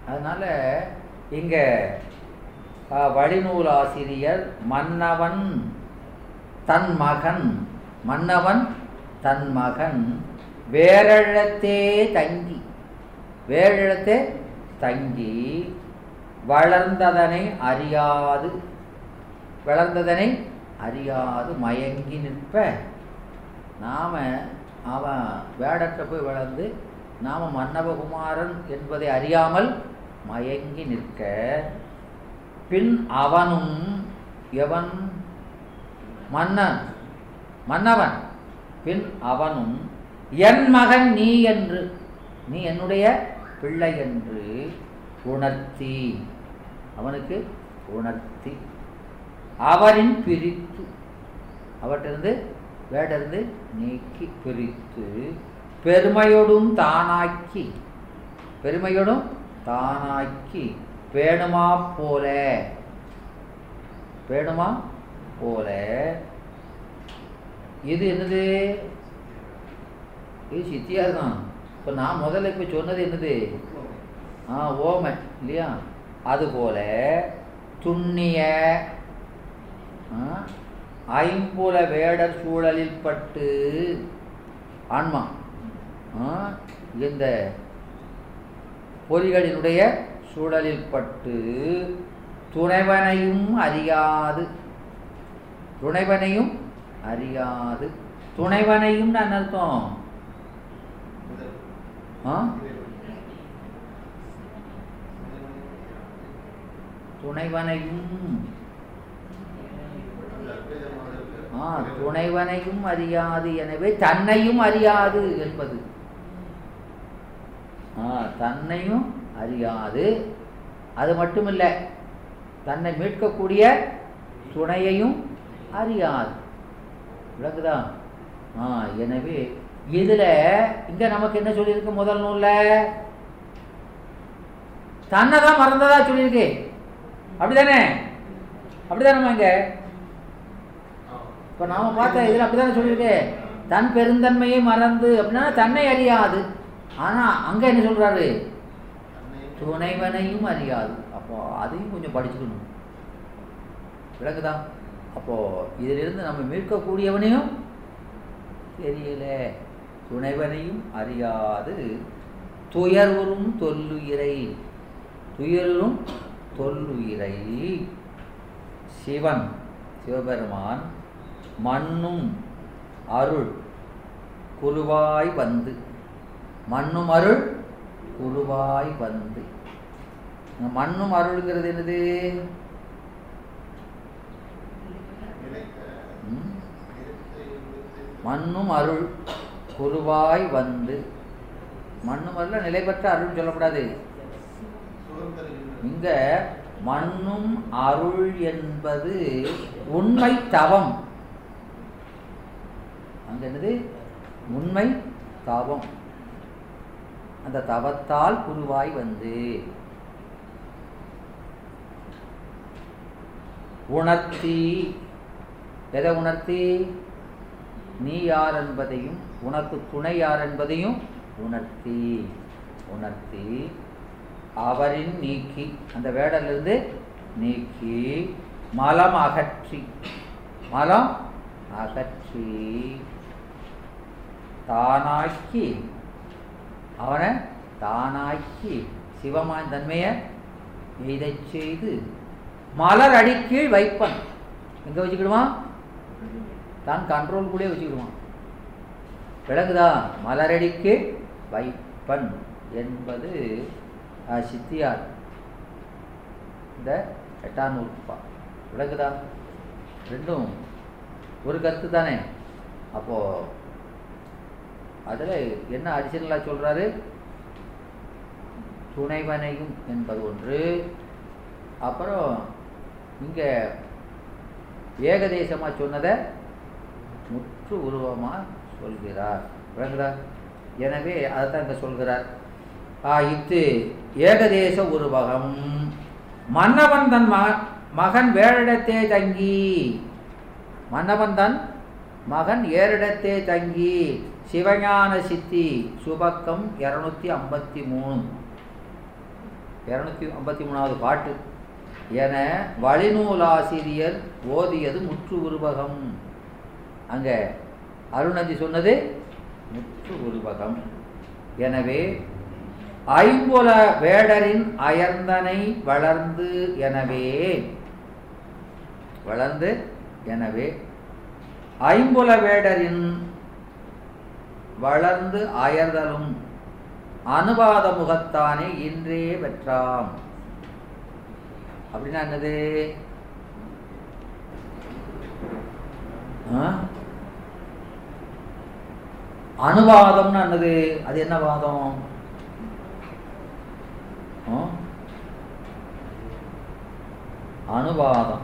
அதனால இங்க அஹ், வழிநூல் ஆசிரியர் மன்னவன் தன் மகன் மன்னவன் தன் மகன் வேறிடத்தே தங்கி வேறிடத்தே தங்கி வளர்ந்ததனை அறியாது வளர்ந்ததனை அறியாது மயங்கி நிற்ப நாம அவன் வேடற்ற போய் வளர்ந்து நாம மன்னவகுமாரன் என்பதை அறியாமல் மயங்கி நிற்க பின் அவனும் எவன் மன்னன் மன்னவன் பின் அவனும் என் மகன் நீ என்று நீ என்னுடைய பிள்ளை என்று உணர்த்தி அவனுக்கு உணர்த்தி அவரின் பிரித்து அவற்றிருந்து வேடிருந்து நீக்கி பிரித்து பெருமையோடும் தானாக்கி பெருமையோடும் தானாக்கி பேணுமா போல பேணுமா போல இது என்னது இது சித்தியா தான் இப்போ நான் முதல்ல இப்போ சொன்னது என்னது ஆ ஓமை இல்லையா அதுபோல துண்ணிய ஆ, ஐம்புல வேடர் சூழலில் பட்டு ஆன்மா ஆ, இந்த பொறிகளினுடைய சூழலில் பட்டு துணைவனையும் அறியாது துணைவனையும் அறியாது துணைவனையும் நான் அர்த்தம் ஆ துணைவனையும் ஆ துணைவனையும் அறியாது எனவே தன்னையும் அறியாது என்பது ஆ தன்னையும் அறியாது அது மட்டுமில்ல தன்னை மீட்கக்கூடிய துணையையும் அறியாது விளக்குதா ஆ எனவே இதுல இங்க நமக்கு என்ன சொல்லியிருக்கு முதல் நூல்ல தன்னை தான் மறந்ததா சொல்லியிருக்கு அப்படிதானே அப்படிதானம்மா இங்க இப்ப நாம பார்த்த இதுல அப்படிதானே சொல்லியிருக்கு தன் பெருந்தன்மையை மறந்து அப்படின்னா தன்னை அறியாது ஆனா அங்க என்ன சொல்றாரு துணைவனையும் அறியாது அப்போ அதையும் கொஞ்சம் படிச்சுக்கணும் விளக்குதா அப்போ இதிலிருந்து நம்ம மீட்கக்கூடியவனையும் தெரியல துணைவனையும் அறியாது துயர்வரும் தொல்லுயிரை துயரும் தொல்லுயிரை சிவன் சிவபெருமான் மண்ணும் அருள் குருவாய் வந்து மண்ணும் அருள் குருவாய் வந்து இந்த மண்ணும் அருள்ங்கிறது என்னது ம்? மண்ணும் அருள் குருவாய் வந்து மண்ணும் அருள் நிலை பெற்ற அருள் சொல்லக்கூடாது இங்க மண்ணும் அருள் என்பது உண்மை தவம் அங்க என்னது உண்மை தவம் அந்த தவத்தால் குருவாய் வந்து உணர்த்தி எதை உணர்த்தி நீ யார் என்பதையும் உனக்கு துணை யார் என்பதையும் உணர்த்தி உணர்த்தி அவரின் நீக்கி அந்த வேடலிருந்து நீக்கி மலம் அகற்றி மலம் அகற்றி தானாக்கி அவனை தானாக்கி சிவமான் தன்மையை எய்தச் செய்து மலர் அடிக்கீழ் வைப்பன் எங்க வச்சுக்கிடுவான் தான் கண்ட்ரோல்குள்ளே வச்சுக்கிடுவான் விளங்குதா மலரடிக்கு வைப்பன் என்பது அஹ், சித்தியார் இந்த எட்டாம் நூறுப்பா விளங்குதா ரெண்டும் ஒரு கருத்து தானே அப்போ அதில் என்ன அடிஷனலாக சொல்றாரு துணைவனையும் என்பது ஒன்று அப்புறம் இங்கே ஏகதேசமாக சொன்னதை முற்று உருவமாக சொல்கிறார் விளங்குதா எனவே அதைத்தான் இங்கே சொல்கிறார் ஆ, இத்து ஏகதேச உருவகம் மன்னவன் தன் மக மகன் வேறிடத்தே தங்கி மன்னவன் தன் மகன் ஏறிடத்தே தங்கி சிவஞான சித்தி சுபக்கம் இருநூத்தி ஐம்பத்தி மூணு இரநூத்தி ஐம்பத்தி மூணாவது பாட்டு என வழிநூலாசிரியர் ஓதியது முற்று உருவகம் அங்கே அருணந்தி சொன்னது முற்று உருவகம் எனவே ஐம்புல வேடரின் அயர்ந்தனை வளர்ந்து எனவே வளர்ந்து எனவே ஐம்புல வேடரின் வளர்ந்து அயர்தலும் அனுவாத முகத்தானே இன்றே பெற்றாம் அப்படின்னா என்னது ஆ? அனுவாதம்னு என்னது அது என்ன வாதம் ஆ? அனுவாதம்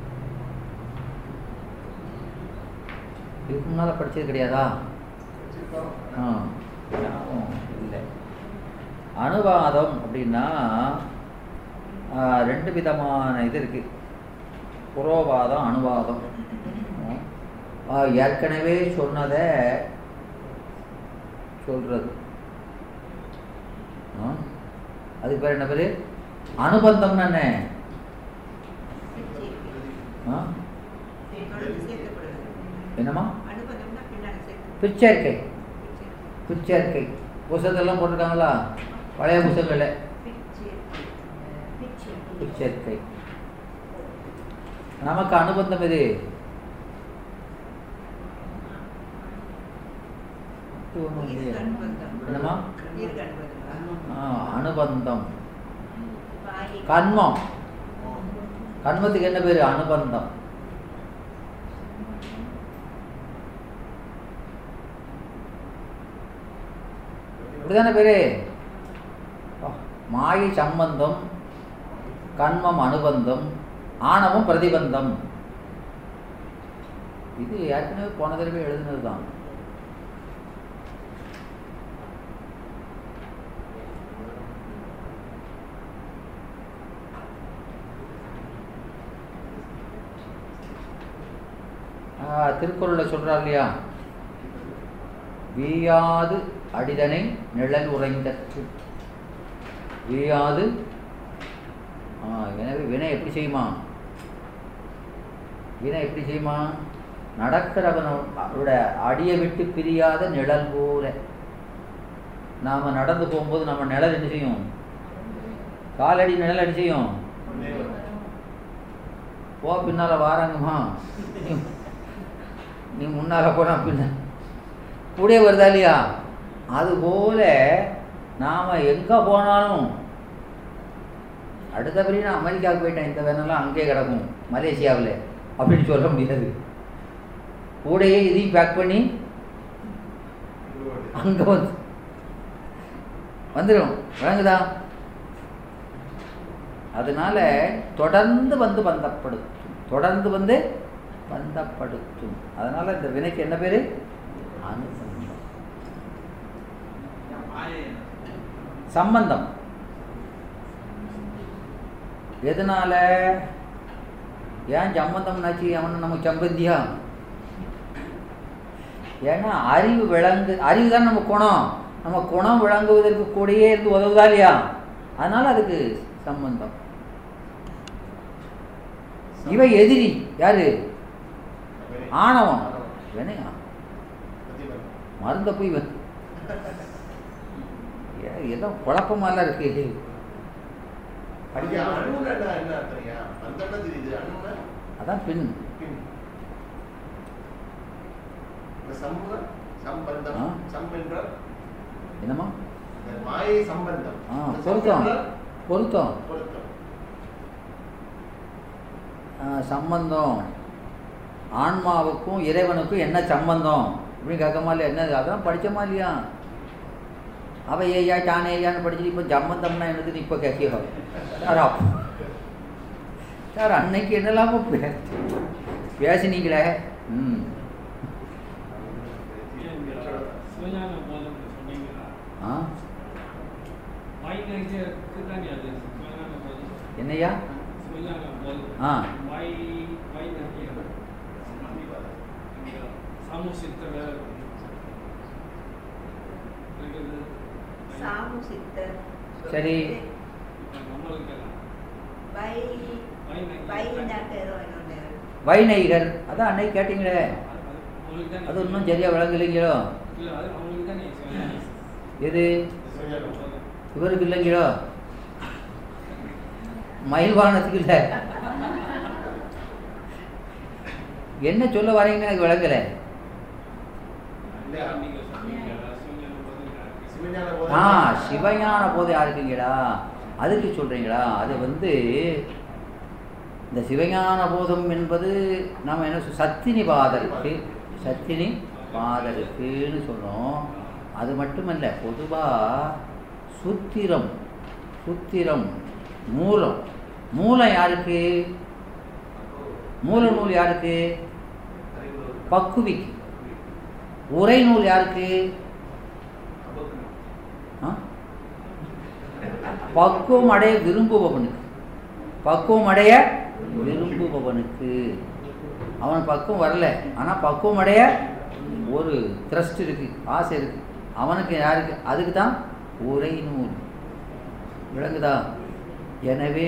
இதுக்கு முன்னால படிச்சது கிடையாதா ஆ இல்லை அனுவாதம் அப்படின்னா ஆ, ரெண்டு விதமான இது இருக்கு புரோவாதம் அனுவாதம் ஆ, ஏற்கனவே சொன்னதை சொல்றது ஆ, அதுக்கு பேர் என்ன பேரு அனுபந்தம்னு என்ன ஆ? என்னம்மா பிச்சேர்க்கை பிச்சேர்க்கை புத்தகத்தெல்லாம் போட்டிருக்காங்களா பழைய புத்தகங்கள்ல பிச்சேர்க்கை நமக்கு அனுபந்தம் எது இது ஒண்ணும் இல்லையே. என்னம்மா ஆ, அனுபந்தம் கண்மம் கண்மத்துக்கு என்ன பேரு அனுபந்தம் இப்படிதானே பேரு ஆ, மாயை சம்பந்தம் கண்மம் அனுபந்தம் ஆணவம் பிரதிபந்தம் இது ஏற்கனவே போன தடவை எழுதுனது தான் திருக்குறளில் சொல்றார் இல்லையா வீயாது அடிதனை நிழல் உறைந்தற்று வீயாது ஆ, எனவே வினை எப்படி செய்யுமா வினை எப்படி செய்யுமா நடக்கிறவனோட அடியை விட்டு பிரியாத நிழல் போல நாம நடந்து போகும்போது நம்ம நிழல் என்ன செய்யும் காலடி நிழல் என்ன செய்யும் போ பின்னால வாராங்கம்மா நீ- நீ முன்னால போனா பின்ன கூடயே வருதா இல்லையா அதுபோல நாம எங்க போனாலும் அடுத்தபடி நான் அமெரிக்காவுக்கு போயிட்டேன் இந்த வேணெல்லாம் அங்கேயே கிடக்கும் மலேசியாவில் அப்படின்னு சொல்ல முடியாது கூடையே இதையும் பேக் பண்ணி அங்கே வந்து வந்துடும் விளங்குதா அதனால தொடர்ந்து வந்து பந்தப்படுத்தும் தொடர்ந்து வந்து பந்தப்படுத்தும் அதனால இந்த வினைக்கு என்ன பேரு அனுபந்தம் சம்பந்தம் எதனால ஏன் சம்பந்தம்னாச்சு அவன் நமக்கு சம்பந்தியா ஏன்னா அறிவு விளங்கு அறிவு தான் நம்ம குணம் நம்ம குணம் விளங்குவதற்கு கூடயே இருந்து உதவுதா இல்லையா அதனால அதுக்கு சம்பந்தம் இவ எதிரி யாரு ஆணவம் வினையா மருந்த போய் வ- ஏ- ஏதோ குழப்பமாலாம் இருக்கு ஐயா, அணுன்னா என்ன அர்த்தம்யா? பந்தம்னா தெரியுது. அணுன்னா அதான் பின் பின். இந்த சம்பந்தம், சம்பந்தம், ஆ. சம் என்றால் என்னம்மா இந்த மாயை சம்பந்தம். ஆ இந்த சம் பொருத்தம் என்றால் பொருத்தம் பொருத்தம். ஆ, சம்பந்தம் ஆன்மாவுக்கும் இறைவனுக்கும் என்ன சம்பந்தம் அப்படின்னு கேட்கமா இல்லையா என்ன அதான் படிச்சோமா இல்லையா அவ ஏயா டானே ஏயான்னு படிச்சுட்டு இப்போ சம்பந்தம்னா என்னதுன்னு இப்போ கேட்க சார் அப் சார் அன்னைக்கு என்னெல்லாமோ பே பேசினீங்களே ம் சிவஞான போதம் சொன்னீங்களா ஆ வாய் நகைச்சருக்கு தானே அது சிவஞான போதம் என்னய்யா சிவஞான போதம் ஆ. வாய் வாய் நகைக்கிறது சாமுசித்தர இருக்குது சாமு சித்தர் சரி. வை வை நகி- வைனாட்டு ஏதோ ஒன்று வைநைகர் அதான் அன்னைக்கு கேட்டீங்களே அது- அது அவங்களுக்கு தானே அது இன்னும் சரியா விளங்கலைங்களோ இல்ல அது அவங்களுக்கு தானே சிவஞானம். எது சிவஞானம். இவருக்கு இல்லைங்களோ மயில்வானத்துக்கு இல்லை என்ன சொல்ல வரீங்கன்னு எனக்கு விளங்கல இல்லையா? நீங்க சொன்னீங்க சிவஞானம் போது யாருக்கு? சிவஞான ஆ போதம். சிவஞான போதை யாருக்குங்கடா அதுக்கு சொல்றீங்களா அது வந்து இந்த சிவஞான போதம் என்பது நம்ம என்ன சொல்~ சத்தினி பாதருக்கு சத்தினி பாதருக்குன்னு சொல்றோம் அது மட்டுமல்ல பொதுவா சுத்திரம் சுத்திரம் மூலம் மூலம் யாருக்கு மூல நூல் யாருக்கு பக்குவிக்கு உரை நூல் யாருக்கு ஆ? பக்குவம் அடைய விரும்புபவனுக்கு பக்குவம் அடைய விரும்புபவனுக்கு அவன் பக்குவம் வரல ஆனால் பக்குவம் அடைய ஒரு த்ரஸ்ட் இருக்கு ஆசை இருக்கு அவனுக்கு யாருக்கு அதுக்கு தான் உரை நூல் விளங்குதா எனவே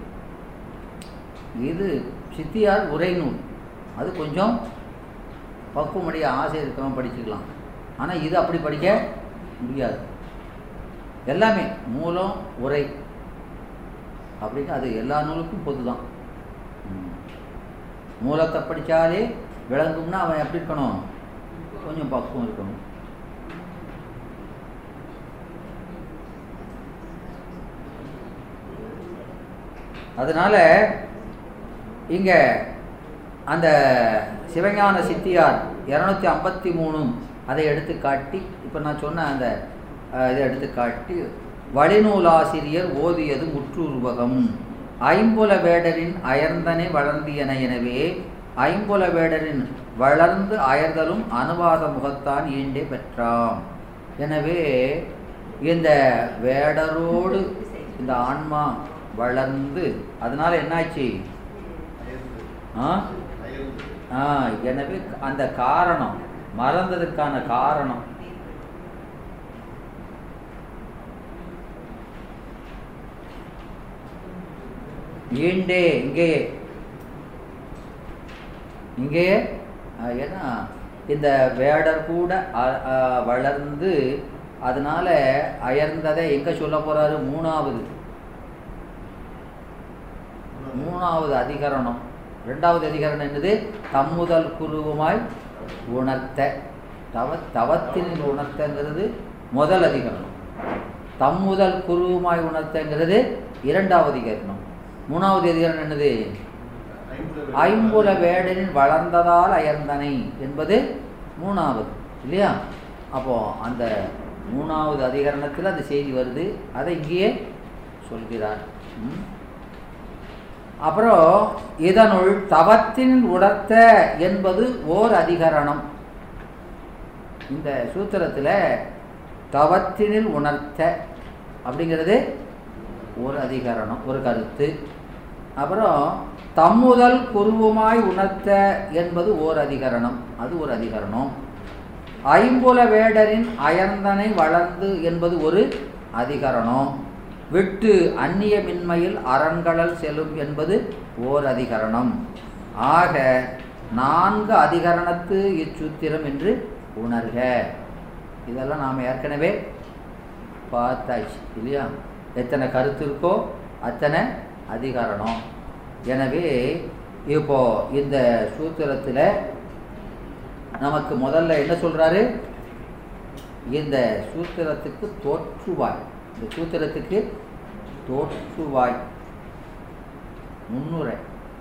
இது சித்தியார் உரை நூல் அது கொஞ்சம் பக்குவமுடைய ஆசை இருக்கவன் படிச்சுக்கலாம் ஆனால் இது அப்படி படிக்க முடியாது எல்லாமே மூலம் உரை அப்படின்னு அது எல்லா நூலுக்கும் பொதுதான் ம். மூலத்தை படித்தாலே விளங்கும்னா அவன் எப்படி இருக்கணும் கொஞ்சம் பக்குவம் இருக்கணும் அதனால இங்க அந்த சிவஞான சித்தியார் இரநூத்தி ஐம்பத்தி மூணு அதை எடுத்து காட்டி இப்போ நான் சொன்ன அந்த அஹ், இதை எடுத்து காட்டி வழிநூலாசிரியர் ஓதியது முற்றுருவகம் ஐம்புல வேடரின் அயர்ந்தனை வளர்ந்தியன எனவே ஐம்புல வேடரின் வளர்ந்து அயர்தலும் அனுவாத முகத்தான் ஈண்டே பெற்றாம் எனவே இந்த வேடரோடு இந்த ஆன்மா வளர்ந்து அதனால என்னாச்சு அயர்ந்து. ஆ அயர்ந்து. ஆ எனவே அந்த காரணம் மறந்ததுக்கான காரணம் ஈண்டே இங்கேயே இங்கேயே ஆ, ஏன்னா இந்த வேடர் கூட அ- அ, வளர்ந்து அதனால அயர்ந்ததை எங்க சொல்ல போறாரு மூணாவது மூணாவது அதிகரணம் ரெண்டாவது அதிகரணம் என்னது தம்முதல் குருவுமாய் உணர்த்த தவ தவத்தினில் உணர்த்தங்கிறது முதல் அதிகரணம் தம்முதல் குருவுமாய் உணர்த்தங்கிறது இரண்டாவது அதிகரணம் மூணாவது அதிகரணம் என்னது ஐம்புல ஐம்புல வேடனின் வளர்ந்ததால் அயர்ந்தனை என்பது மூணாவது இல்லையா அப்போ அந்த மூணாவது அதிகரணத்தில் அந்த செய்தி வருது அதை இங்கேயே சொல்கிறார் ம். அப்புறம் இதனுள் தவத்தின் உணர்த்த என்பது ஓர் அதிகரணம் இந்த சூத்திரத்தில் தவத்தினில் உணர்த்த அப்படிங்கிறது ஒரு அதிகரணம் ஒரு கருத்து அப்புறம் தம்முதல் குருவுமாய் உணர்த்த என்பது ஓர் அதிகரணம் அது ஒரு அதிகரணம் ஐம்புல வேடரின் அயர்ந்தனை வளர்ந்து என்பது ஒரு அதிகரணம் விட்டு அந்நியமின்மையில் அரண்களல் செல்லும் என்பது ஓர் அதிகரணம் ஆக நான்கு அதிகரணத்து இச்சூத்திரம் என்று உணர்க இதெல்லாம் நாம் ஏற்கனவே பார்த்தாச்சு இல்லையா எத்தனை கருத்து இருக்கோ அத்தனை அதிகரணம் எனவே இப்போ இந்த சூத்திரத்தில் நமக்கு முதல்ல என்ன சொல்றாரு இந்த சூத்திரத்துக்கு தோற்றுவாய் இந்த சூத்திரத்துக்கு தோற்றுவாய் முன்னுரை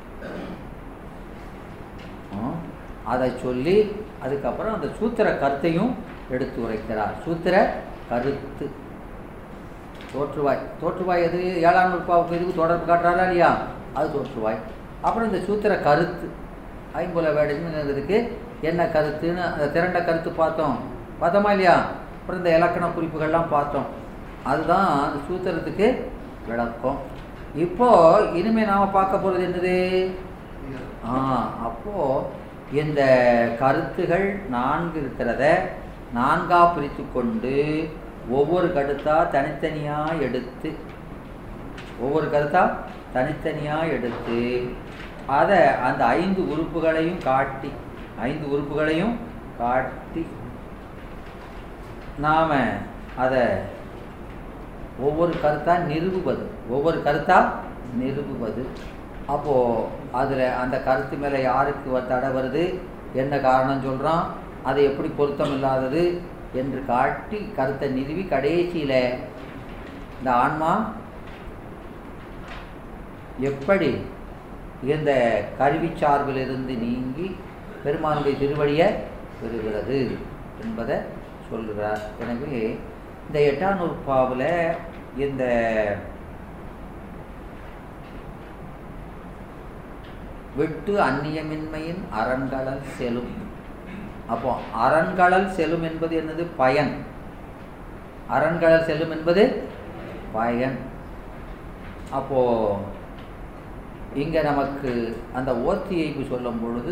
ஆ, அதை சொல்லி அதுக்கப்புறம் அந்த சூத்திர கருத்தையும் எடுத்து உரைக்கிறார் சூத்திர கருத்து தோற்றுவாய் தோற்றுவாய் எது ஏழாம் நூற்பாவுக்கு இதுக்கு தொடர்பு காட்டுறாரா இல்லையா அது தோற்றுவாய் அப்புறம் இந்த சூத்திர கருத்து ஐம்புல வேடுங்கிறதுக்கு என்ன கருத்துன்னு அந்த திரண்ட கருத்து பார்த்தோம் பார்த்தோமா இல்லையா அப்புறம் இந்த இலக்கண குறிப்புகள்லாம் பார்த்தோம் அதுதான் அந்த சூத்திரத்துக்கு விளக்கம் இப்போ இனிமே நாம பார்க்க போறது என்னது ஆ அப்போ இந்த கருத்துகள் நான்கு இருக்கிறத நான்கா பிரித்து கொண்டு ஒவ்வொரு கருத்தா தனித்தனியா எடுத்து ஒவ்வொரு கருத்தா தனித்தனியாக எடுத்து அதை அந்த ஐந்து உறுப்புகளையும் காட்டி ஐந்து உறுப்புகளையும் காட்டி நாம் அதை ஒவ்வொரு கருத்தாக நிறுவுவது ஒவ்வொரு கருத்தாக நிறுவுவது அப்போது அதில் அந்த கருத்து மேலே யாருக்கு வ- தடை வருது என்ன காரணம் சொல்கிறான் அது எப்படி பொருத்தம் இல்லாதது என்று காட்டி கருத்தை நிறுவி கடைசியில் இந்த ஆன்மா எப்படி இந்த கருவி சார்பிலிருந்து நீங்கி பெருமானுடைய திருவடியை பெறுகிறது என்பதை சொல்கிறார் எனவே இந்த எட்டாம் நூற்பாவில் இந்த வெட்டு அந்நியமின்மையின் அரண்களல் செலும் அப்போ அரண்களல் செலும் என்பது என்னது பயன் அரண்களல் செல்லும் என்பது பயன் அப்போ இங்க நமக்கு அந்த ஓத்தியைப்பு சொல்லும் பொழுது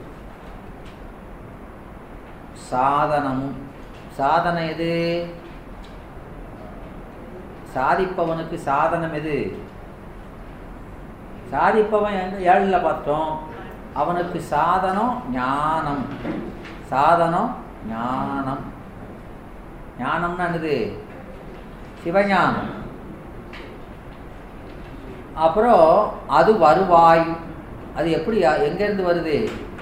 சாதனமும் சாதனம் எது சாதிப்பவனுக்கு சாதனம் எது சாதிப்பவன் எங்க ஏழில் பார்த்தோம் அவனுக்கு சாதனம் ஞானம் சாதனம் ஞானம் ஞானம்னா என்னது சிவஞானம் அப்புறம் அது வருவாய் அது எப்படி எங்கேருந்து வருது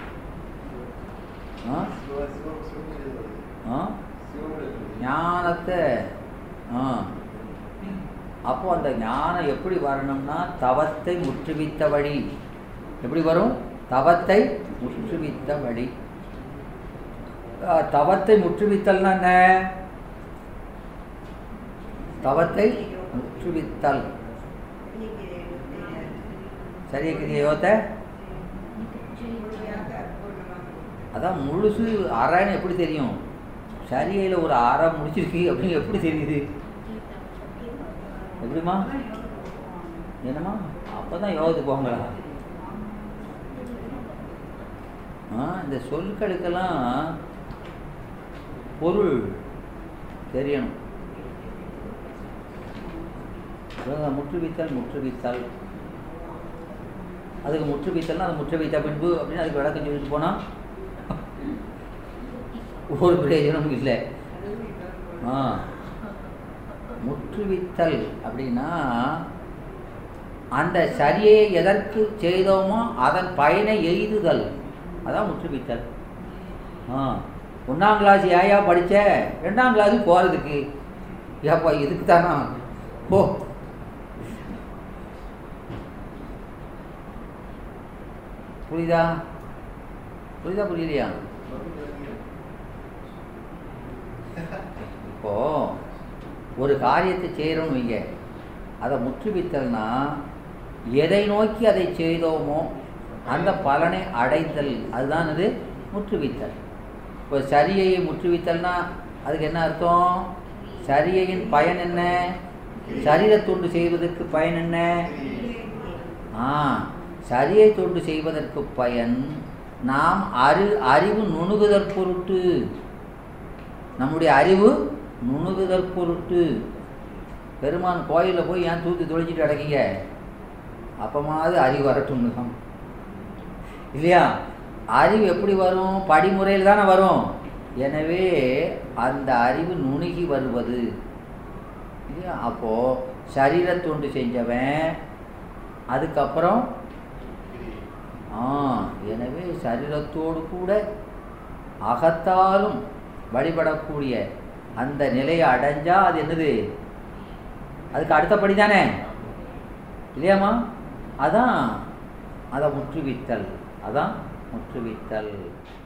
ஆ? சிவ- சிவ- சிவனுடைய வருது. ஆ? சிவனுடைய வருது. ஞானத்தை ஆ அப்போ அந்த ஞானம் எப்படி வரணும்னா தவத்தை முற்றுவித்த வழி எப்படி வரும் தவத்தை முற்றுவித்த வழி ஆ, தவத்தை முற்றுவித்தல்னா என்ன தவத்தை முற்றுவித்தல் சரியா கிரியோத்தை அதான் முழுசு அரைன்னு எப்படி தெரியும் சரியில ஒரு அரை முடிச்சிருக்கு அப்படின்னு எப்படி தெரியுது எப்படிம்மா என்னம்மா அப்பதான் யோகத்துக்கு போங்களா ஆ இந்த சொற்களுக்கெல்லாம் பொருள் தெரியணும் அதான் முற்றுவித்தல் முற்றுவித்தல் அதுக்கு முற்றுவித்தல்னா அது முற்றுவித்த பின்பு அப்படின்னு அதுக்கு விளக்கம் சொல்லிட்டு போனா ஒரு பிரயோஜனமும் இல்லை ஆ முற்றுவித்தல் அப்படின்னா அந்த சரியை எதற்கு செய்தோமோ அதன் பயனை எய்துதல் அதான் முற்றுவித்தல் ஆ ஒன்றாம் கிளாஸ் ஏயா படிச்ச ரெண்டாம் கிளாஸுக்கு போகிறதுக்கு ஏப்பா இதுக்கு தானா போ புரியுதா புரியுதா புரியலையா இப்போ ஒரு காரியத்தை செய்கிறோம் வைங்க அதை முற்றுவித்தல்னா எதை நோக்கி அதை செய்தோமோ அந்த பலனை அடைதல் அதுதான் அது முற்றுவித்தல் இப்போ சரியை முற்றுவித்தல்னா அதுக்கு என்ன அர்த்தம் சரியையின் பயன் என்ன சரீர தொண்டு செய்வதற்கு பயன் என்ன ஆ சரியை தொண்டு செய்வதற்கு பயன் நாம் அறி அறிவு நுணுகுதற் பொருட்டு நம்முடைய அறிவு நுணுகுதற் பொருட்டு பெருமான் கோயிலில் போய் ஏன் தூக்கி தொலைச்சிட்டு அடக்கிங்க அப்பமாவது அறிவு வரட்டும்னு தான் இல்லையா அறிவு எப்படி வரும் படிமுறையில் தானே வரும் எனவே அந்த அறிவு நுணுகி வருவது இல்லையா அப்போது சரீர தொண்டு செஞ்சவன் அதுக்கப்புறம் ஆ எனவே சரீரத்தோடு கூட அகத்தாலும் வழிபடக்கூடிய அந்த நிலையை அடைஞ்சா அது என்னது அதுக்கு அடுத்தபடி தானே இல்லையாம்மா அதான் அதை முற்றுவித்தல் அதான் முற்றுவித்தல்